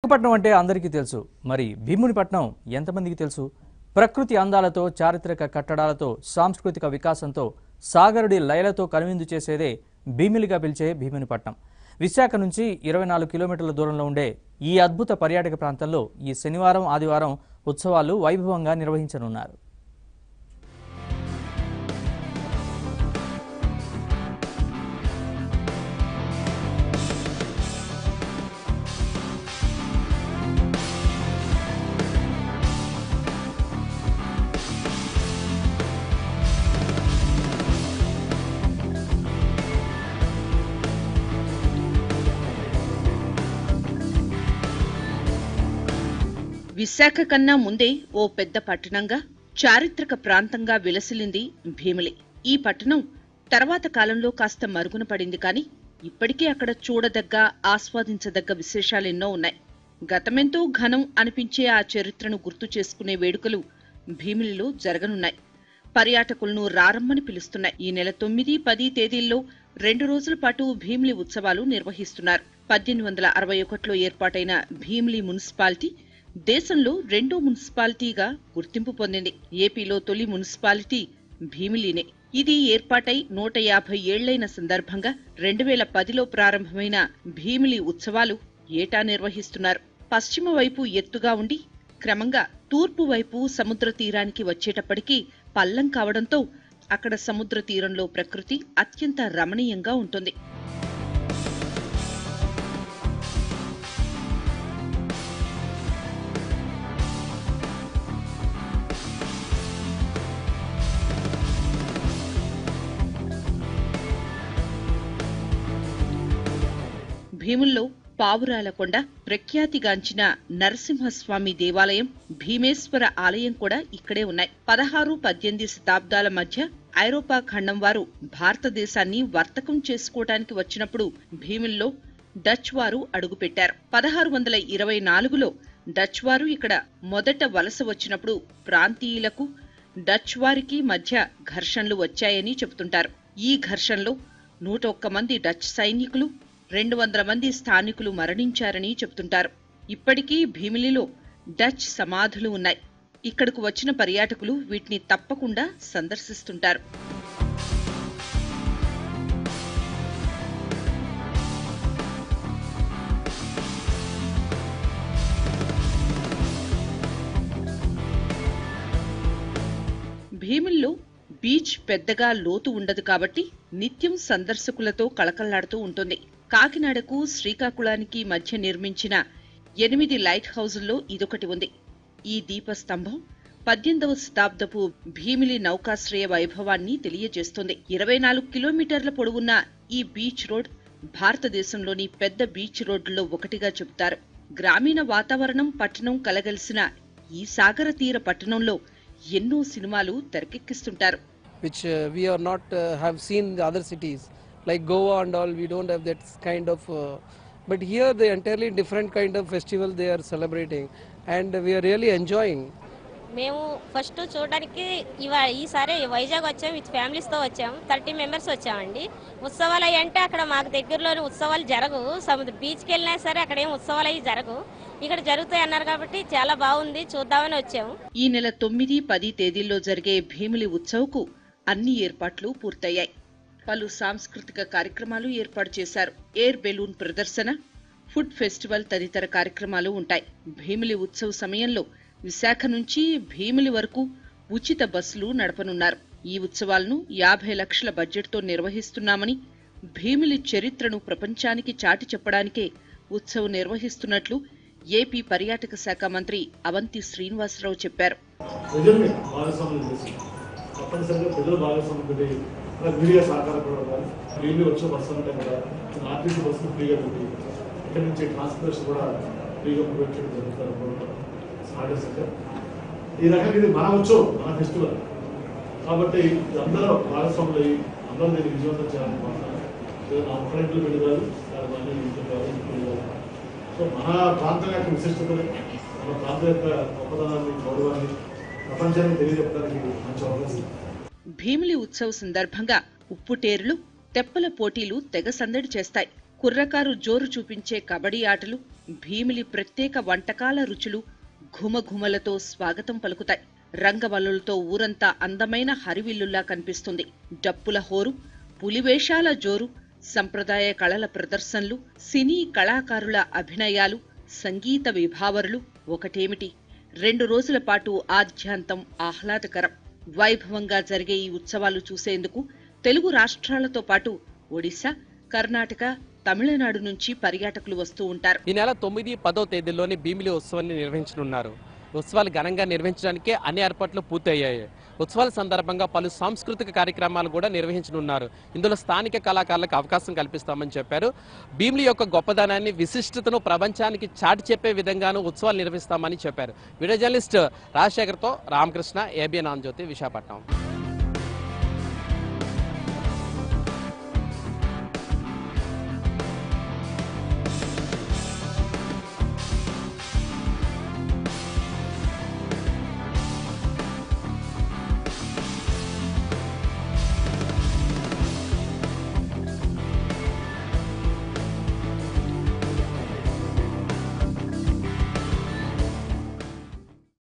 విశాఖపట్నం అంటే అందరికీ తెలుసు మరి భీమునిపట్నం ఎంతమందికి తెలుసు ప్రకృతి అందాలతో చారిత్రక కట్టడాలతో సాంస్కృతిక వికాసంతో సాగరుడి లయలతో కనువిందు చేసేదే భీమిలిగా పిలిచే భీమునిపట్నం విశాఖ నుంచి ఇరవై నాలుగు కిలోమీటర్ల దూరంలో ఉండే ఈ అద్భుత పర్యాటక ప్రాంతంలో ఈ శనివారం ఆదివారం ఉత్సవాలు వైభవంగా నిర్వహించనున్నారు విశాఖ కన్నా ముందే ఓ పెద్ద పట్టణంగా చారిత్రక ప్రాంతంగా విలసిల్లింది భీమిలి ఈ పట్టణం తర్వాత కాలంలో కాస్త మరుగున పడింది కానీ ఇప్పటికీ అక్కడ చూడదగ్గ ఆస్వాదించదగ్గ విశేషాలెన్నో ఉన్నాయి గతమెంతో ఘనం అనిపించే ఆ చరిత్రను గుర్తు చేసుకునే వేడుకలు భీమిలిలో జరగనున్నాయి పర్యాటకులను రారమ్మని పిలుస్తున్నాయి ఈ నెల తొమ్మిది పది తేదీల్లో రెండు రోజుల పాటు భీమిలి ఉత్సవాలు నిర్వహిస్తున్నారు పద్దెనిమిది వందల అరవై ఒకటిలో ఏర్పాటైన భీమిలి మున్సిపాలిటీ దేశంలో రెండో మున్సిపాలిటీగా గుర్తింపు పొందింది ఏపీలో తొలి మున్సిపాలిటీ భీమిలినే ఇది ఏర్పాటై నూట యాభై ఏళ్లైన సందర్భంగా రెండు వేల పదిలో ప్రారంభమైన భీమిలి ఉత్సవాలు ఏటా నిర్వహిస్తున్నారు పశ్చిమ వైపు ఎత్తుగా ఉండి క్రమంగా తూర్పు వైపు సముద్ర తీరానికి వచ్చేటప్పటికి పల్లం కావడంతో అక్కడ సముద్ర తీరంలో ప్రకృతి అత్యంత రమణీయంగా ఉంటుంది భీముల్లో పావురాల కొండ ప్రఖ్యాతిగాంచిన నరసింహస్వామి దేవాలయం భీమేశ్వర ఆలయం కూడా ఇక్కడే ఉన్నాయి పదహారు పద్దెనిమిది శతాబ్దాల మధ్య ఐరోపా ఖండం వారు భారతదేశాన్ని వర్తకం చేసుకోవటానికి వచ్చినప్పుడు భీముల్లో డచ్ వారు అడుగుపెట్టారు పదహారు వందల ఇరవై నాలుగులో డచ్ వారు ఇక్కడ మొదట వలస వచ్చినప్పుడు ప్రాంతీయులకు డచ్ వారికి మధ్య ఘర్షణలు వచ్చాయని చెబుతుంటారు ఈ ఘర్షణలో నూట ఒక్క మంది డచ్ సైనికులు రెండు వందల మంది స్థానికులు మరణించారని చెబుతుంటారు ఇప్పటికీ భీమిలిలో డచ్ సమాధులు ఉన్నాయి ఇక్కడకు వచ్చిన పర్యాటకులు వీటిని తప్పకుండా సందర్శిస్తుంటారు భీమిల్లో బీచ్ పెద్దగా లోతు ఉండదు కాబట్టి నిత్యం సందర్శకులతో కళకళ్లాడుతూ ఉంటుంది కాకినాడకు శ్రీకాకుళానికి మధ్య నిర్మించిన ఎనిమిది లైట్ హౌజుల్లో ఇదొకటి ఉంది ఈ దీపస్తంభం పద్దెనిమిదవ శతాబ్దపు భీమిలి నౌకాశ్రయ వైభవాన్ని తెలియజేస్తుంది ఇరవై నాలుగు కిలోమీటర్ల పొడవున్న ఈ బీచ్ రోడ్ భారతదేశంలోని పెద్ద బీచ్ రోడ్లలో ఒకటిగా చెబుతారు గ్రామీణ వాతావరణం పట్టణం కలగలిసిన ఈ సాగర తీర పట్టణంలో ఎన్నో సినిమాలు తెరకెక్కిస్తుంటారు which uh, we are not uh, have seen the other cities like Goa and all. We don't have that kind of. Uh, but here, the entirely different kind of festival they are celebrating, and we are really enjoying. మేము first చూడడానికి ఇవా ఈసారి వైజాగ్ వచ్చాం with ఫ్యామిలీస్తో వచ్చాం thirty members వచ్చామండి ఉత్సవాలు అవి అంటే అక్కడ మాకు దగ్గరలోని ఉత్సవాలు జరగవు సముద్ర బీచ్కి వెళ్ళినా సరే అక్కడ ఏం ఉత్సవాలు అవి జరగవు ఇక్కడ జరుగుతాయి అన్నారు కాబట్టి చాలా బాగుంది చూద్దామని వచ్చాము ఈ నెల తొమ్మిది పది తేదీల్లో జరిగే భీమిలి ఉత్సవ్కు అన్ని ఏర్పాట్లు పూర్తయ్యాయి పలు సాంస్కృతిక కార్యక్రమాలు ఏర్పాటు చేశారు ఎయిర్ బెలూన్ ప్రదర్శన ఫుడ్ ఫెస్టివల్ తదితర కార్యక్రమాలు ఉంటాయి భీమిలి ఉత్సవ్ సమయంలో విశాఖ నుంచి భీమిలి వరకు ఉచిత బస్సులు నడపనున్నారు ఈ ఉత్సవాలను యాభై లక్షల బడ్జెట్తో నిర్వహిస్తున్నామని భీమిలి చరిత్రను ప్రపంచానికి చాటి చెప్పడానికే ఉత్సవ్ నిర్వహిస్తున్నట్లు ఏపీ పర్యాటక శాఖ మంత్రి అవంతి శ్రీనివాసరావు చెప్పారు ప్రజల్ని భాగస్వామ్యం చేసి తప్పనిసరిగా ప్రజల భాగస్వామ్యం పెట్టి అలా మీడియా సహకారం కూడా ఉండాలి డైలీ వచ్చే బస్సు ఉంటే కూడా ఆర్టీసీ బస్సులు ఫ్రీగా పెట్టి ఇక్కడి నుంచి ట్రాన్స్పోర్టేషన్ కూడా ఫ్రీగా ప్రొవైడ్ చేయడం జరుగుతుంది స్మార్ట్ సెక్టర్ ఈ రకంగా ఇది మన ఉత్సవం మన ఫెస్టివల్ కాబట్టి ఇది అందరూ భాగస్వాములు అయ్యి అందరూ దీన్ని విజయవంతం చేయాలని మాట్లాడారు నా ఒక్కరింట్లో పెళ్లి కాదు దాని ఇంట్లో కాదు ఇంట్లో కాదు సో మన ప్రాంతం యొక్క విశిష్టతని మన ప్రాంతం యొక్క గొప్పతనాన్ని గౌరవాన్ని ప్రపంచానికి తెలియజెప్పడానికి మంచి అవకాశం భీమిలి ఉత్సవ్ సందర్భంగా ఉప్పుటేరులు తెప్పల పోటీలు తెగ సందడి చేస్తాయి కుర్రకారు జోరు చూపించే కబడ్డీ ఆటలు భీమిలి ప్రత్యేక వంటకాల రుచులు ఘుమఘుమలతో స్వాగతం పలుకుతాయి రంగవల్లులతో ఊరంతా అందమైన హరివిల్లుల్లా కనిపిస్తుంది డప్పుల హోరు పులివేషాల జోరు సంప్రదాయ కళల ప్రదర్శనలు సినీ కళాకారుల అభినయాలు సంగీత విభావరులు ఒకటేమిటి రెండు రోజుల పాటు ఆద్యాంతం ఆహ్లాదకరం వైభవంగా జరిగే ఈ ఉత్సవాలు చూసేందుకు తెలుగు రాష్ట్రాలతో పాటు ఒడిశా కర్ణాటక తమిళనాడు నుంచి పర్యాటకులు వస్తూ ఉంటారు ఈ నెల తొమ్మిది పదో తేదీల్లోని భీమిలి ఉత్సవాన్ని నిర్వహించనున్నారు ఉత్సవాలు ఘనంగా నిర్వహించడానికే అన్ని ఏర్పాట్లు పూర్తయ్యాయి ఉత్సవాల సందర్భంగా పలు సాంస్కృతిక కార్యక్రమాలు కూడా నిర్వహించనున్నారు ఇందులో స్థానిక కళాకారులకు అవకాశం కల్పిస్తామని చెప్పారు భీమిలి యొక్క గొప్పదనాన్ని విశిష్టతను ప్రపంచానికి చాటి చెప్పే విధంగాను ఉత్సవాలు నిర్వహిస్తామని చెప్పారు వీడియో జర్నలిస్ట్ రాజశేఖర్తో రామకృష్ణ ఏబిఎన్ ఆంజ్యోతి విశాఖపట్నం